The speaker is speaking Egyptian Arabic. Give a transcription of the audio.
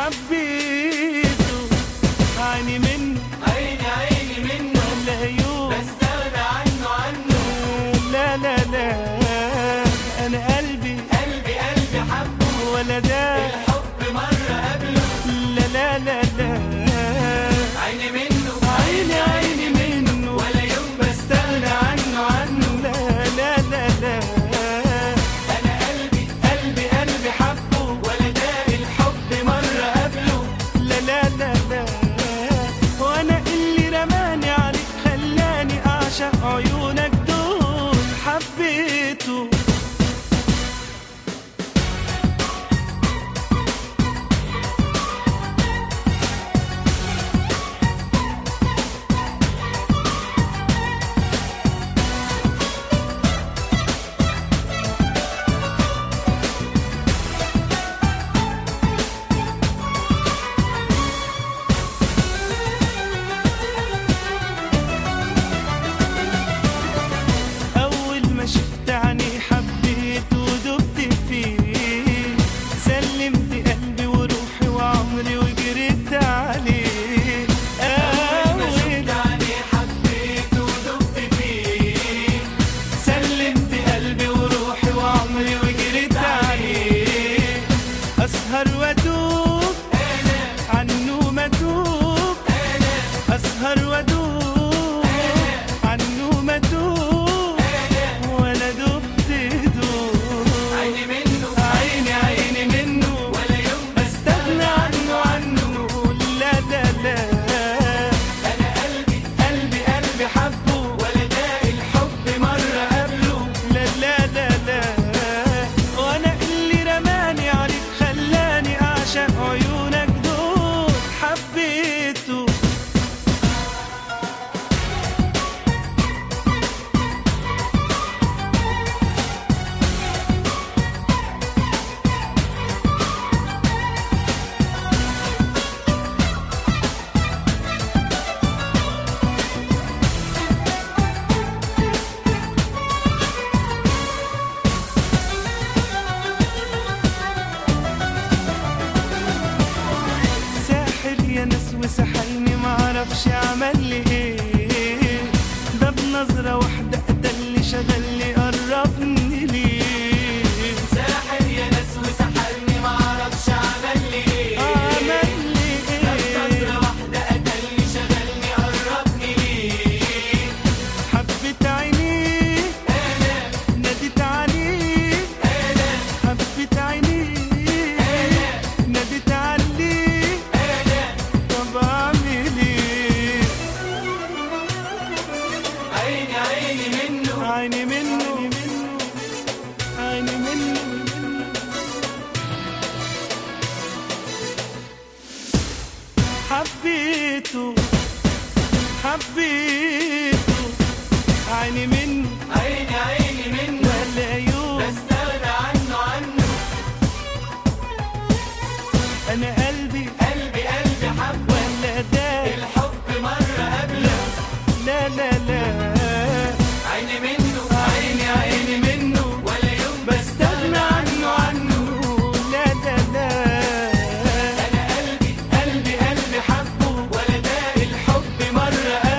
حبيته عيني منه عيني عيني منه ولا يوم بستغنى عنه عنه لا لا لا انا قلبي قلبي قلبي حبه ولا ده الحب مرة قبله لا لا لا لا عيني منه عيني عيني منه ولا يوم بستغنى عنه عنه لا لا لا لا انا قلبي قلبي قلبي حبه ولا ده الحب مرة قبله لا لا لا لا وانا اللي رماني عليك خلاني اعشق عيونك دول حبيته أول ما شفت عيني حبيت ودبت فيه سلمت قلبي وروحي وعمري وجريت عليه أول ما أول شفت عيني حبيت ودبت فيه سلمت قلبي وروحي وعمري وجريت عليه أسهر وأدوب أنا عنه ما أدوب أنا أسهر وأدوب عنه ما أدوب ولا دبت دوب عيني منه عيني عيني منه ولا يوم بستغنى عنه عنه لا لا لا انا قلبي قلبي قلبي حبه ولا ده الحب مرة قبله لا لا لا لا وانا اللي رماني عليك خلاني اعشق عيونك دول حبيته ساحر يا ناس وسحلني معرفش عمل لي ايه ده بنظرة واحدة قتلني شغلني قربني ليه ساحر يا ناس وسحرني معرفش عمل لي ايه عمل لي نظرة ايه واحدة قتلني شغلني قربني ليه حبيت عينيه انا ناديت عليه انا حبيت عينيه ناديت عليه انا طب اعمل ايه عيني عيني منه عيني منه عيني منه حبيته حبيته عيني منه عيني عيني منه ولا يوم بستغنى عنه عنه انا قلبي قلبي قلبي حبه ولا ده الحب مرة قبله لا لا لا عيني منه عيني عيني منه ولا يوم بستغنى عنه عنه لا لا لا انا قلبي قلبي قلبي حبه ولا ده الحب مرة